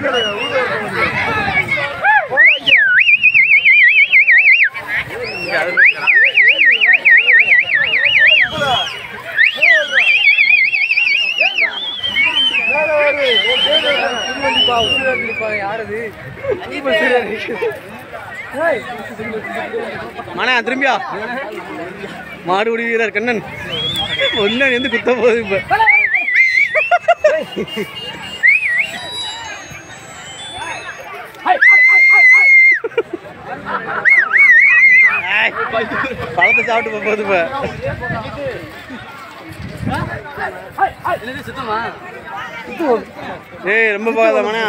மனா திரும்பியா மாடுபிடி வீரர் கண்ணன் ஒன்னு எந்த குத்த போகுது இப்ப ஏய், பழத்தை சாப்பிட்டு போகுது இப்ப ஏய் ரொம்ப போகாத மனா